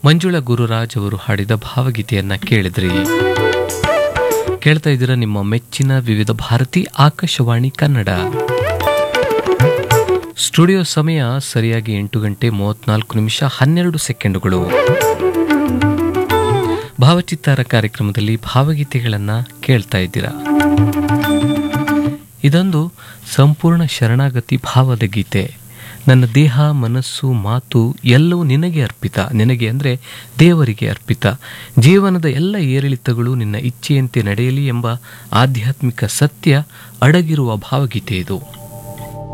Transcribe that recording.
ಮಂಜುಳಾ ಗುರುರಾಜ್ ಅವರು ಹಾಡಿದ ಭಾವಗೀತೆಯನ್ನ ಕೇಳಿದ್ರಿ ಕೇಳ್ತಾ ಇದ್ದೀರಾ ನಿಮ್ಮ ಮೆಚ್ಚಿನ ವಿವಿಧ ಭಾರತಿ ಆಕಾಶವಾಣಿ ಕನ್ನಡ ಸ್ಟುಡಿಯೋ ಸಮಯ ಸರಿಯಾಗಿ ಎಂಟು ಗಂಟೆ ಮೂವತ್ನಾಲ್ಕು ನಿಮಿಷ ಹನ್ನೆರಡು ಸೆಕೆಂಡುಗಳು ಭಾವಚಿತ್ತಾರ ಕಾರ್ಯಕ್ರಮದಲ್ಲಿ ಭಾವಗೀತೆಗಳನ್ನು ಕೇಳ್ತಾ ಇದ್ದೀರಾ ಇದೊಂದು ಸಂಪೂರ್ಣ ಶರಣಾಗತಿ ಭಾವದ ಗೀತೆ ನನ್ನ ದೇಹ ಮನಸ್ಸು ಮಾತು ಎಲ್ಲವೂ ನಿನಗೆ ಅರ್ಪಿತ ನಿನಗೆ ಅಂದರೆ ದೇವರಿಗೆ ಅರ್ಪಿತ ಜೀವನದ ಎಲ್ಲ ಏರಿಳಿತಗಳು ನಿನ್ನ ಇಚ್ಛೆಯಂತೆ ನಡೆಯಲಿ ಎಂಬ ಆಧ್ಯಾತ್ಮಿಕ ಸತ್ಯ ಅಡಗಿರುವ ಭಾವಗೀತೆ ಇದು